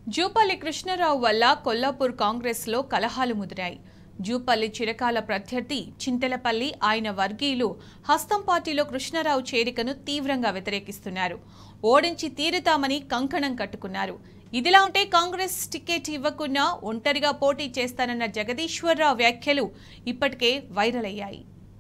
జూపల్లి కృష్ణారావు వల్ల కొల్లాపూర్ కాంగ్రెస్లో కలహాలు ముదిరాయి జూపల్లి చిరకాల ప్రత్యర్థి చింతలపల్లి ఆయన వర్గీయులు హస్తం పార్టీలో కృష్ణారావు చేరికను తీవ్రంగా వ్యతిరేకిస్తున్నారు ఓడించి తీరుతామని కంకణం కట్టుకున్నారు ఇదిలా ఉంటే కాంగ్రెస్ టికెట్ ఇవ్వకున్నా ఒంటరిగా పోటీ చేస్తానన్న జగదీశ్వరరావు వ్యాఖ్యలు ఇప్పటికే వైరల్ అయ్యాయి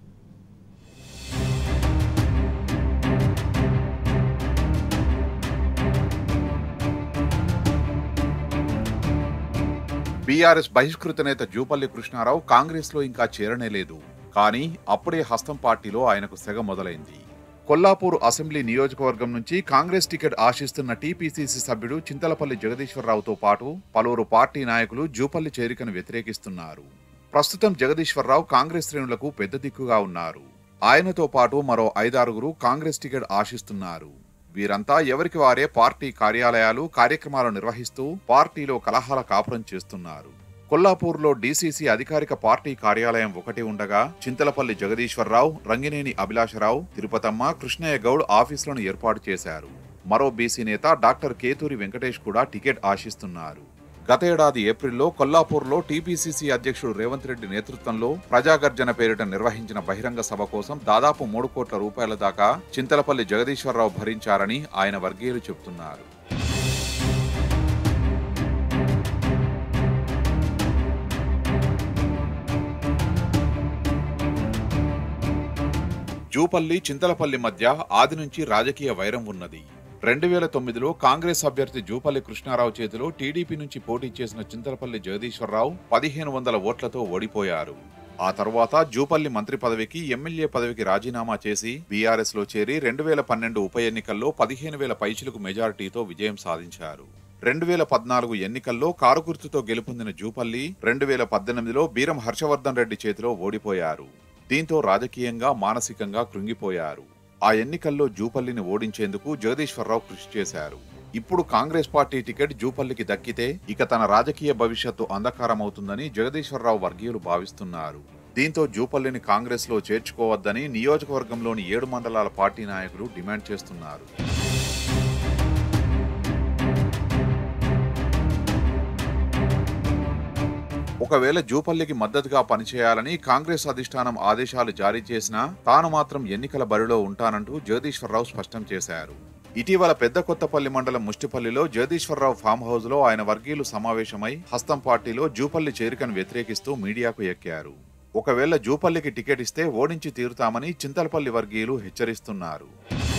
బీఆర్ఎస్ బహిష్కృత నేత జూపల్లి కృష్ణారావు కాంగ్రెస్లో ఇంకా చేరనే లేదు కానీ అప్పుడే హస్తం పార్టీలో ఆయనకు సెగ మొదలైంది కొల్లాపూర్ అసెంబ్లీ నియోజకవర్గం నుంచి కాంగ్రెస్ టికెట్ ఆశిస్తున్న టీపీసీసీ సభ్యుడు చింతలపల్లి జగదీశ్వరరావుతో పాటు పలువురు పార్టీ నాయకులు జూపల్లి చేరికను వ్యతిరేకిస్తున్నారు ప్రస్తుతం జగదీశ్వరరావు కాంగ్రెస్ శ్రేణులకు పెద్ద దిక్కుగా ఉన్నారు ఆయనతో పాటు మరో ఐదారుగురు కాంగ్రెస్ టికెట్ ఆశిస్తున్నారు వీరంతా ఎవరికి వారే పార్టీ కార్యాలయాలు కార్యక్రమాలు నిర్వహిస్తూ పార్టీలో కలహాల కాపురం చేస్తున్నారు కొల్లాపూర్లో డీసీసీ అధికారిక పార్టీ కార్యాలయం ఒకటి ఉండగా చింతలపల్లి జగదీశ్వరరావు రంగినేని అభిలాషరావు తిరుపతమ్మ కృష్ణయ్య గౌడ్ ఆఫీసులను ఏర్పాటు చేశారు మరో బీసీ నేత డాక్టర్ కేతూరి వెంకటేష్ కూడా టికెట్ ఆశిస్తున్నారు గత ఏడాది ఏప్రిల్లో కొల్లాపూర్లో టీపీసీసీ అధ్యక్షుడు రేవంత్ రెడ్డి నేతృత్వంలో ప్రజాగర్జన పేరిట నిర్వహించిన బహిరంగ సభ కోసం దాదాపు మూడు కోట్ల రూపాయల దాకా చింతలపల్లి జగదీశ్వరరావు భరించారని ఆయన వర్గీయులు చెబుతున్నారు జూపల్లి చింతలపల్లి మధ్య ఆది నుంచి రాజకీయ వైరం ఉన్నది రెండు వేల తొమ్మిదిలో కాంగ్రెస్ అభ్యర్థి జూపల్లి కృష్ణారావు చేతిలో టీడీపీ నుంచి పోటీ చేసిన చింతలపల్లి జగదీశ్వరరావు పదిహేను వందల ఓట్లతో ఓడిపోయారు ఆ తర్వాత జూపల్లి మంత్రి పదవికి ఎమ్మెల్యే పదవికి రాజీనామా చేసి బీఆర్ఎస్ లో చేరి రెండు వేల పన్నెండు ఉప ఎన్నికల్లో పదిహేను వేల పైచిలకు మెజారిటీతో విజయం సాధించారు రెండు వేల పద్నాలుగు ఎన్నికల్లో కారు గుర్తుతో గెలుపొందిన జూపల్లి రెండు వేల పద్దెనిమిదిలో బీరం హర్షవర్ధన్ రెడ్డి చేతిలో ఓడిపోయారు దీంతో రాజకీయంగా మానసికంగా కృంగిపోయారు ఆ ఎన్నికల్లో జూపల్లిని ఓడించేందుకు జగదీశ్వరరావు కృషి చేశారు ఇప్పుడు కాంగ్రెస్ పార్టీ టికెట్ జూపల్లికి దక్కితే ఇక తన రాజకీయ భవిష్యత్తు అంధకారమవుతుందని జగదీశ్వరరావు వర్గీయులు భావిస్తున్నారు దీంతో జూపల్లిని కాంగ్రెస్ లో చేర్చుకోవద్దని నియోజకవర్గంలోని ఏడు మండలాల పార్టీ నాయకులు డిమాండ్ చేస్తున్నారు ఒకవేళ జూపల్లికి మద్దతుగా పనిచేయాలని కాంగ్రెస్ అధిష్టానం ఆదేశాలు జారీ చేసినా తాను మాత్రం ఎన్నికల బరిలో ఉంటానంటూ జగదీశ్వరరావు స్పష్టం చేశారు ఇటీవల పెద్ద కొత్తపల్లి మండలం ముష్టిపల్లిలో జగదీశ్వరరావు ఫామ్ హౌస్ లో ఆయన వర్గీయులు సమావేశమై హస్తం పార్టీలో జూపల్లి చేరికను వ్యతిరేకిస్తూ మీడియాకు ఎక్కారు ఒకవేళ జూపల్లికి టికెట్ ఇస్తే ఓడించి తీరుతామని చింతలపల్లి వర్గీయులు హెచ్చరిస్తున్నారు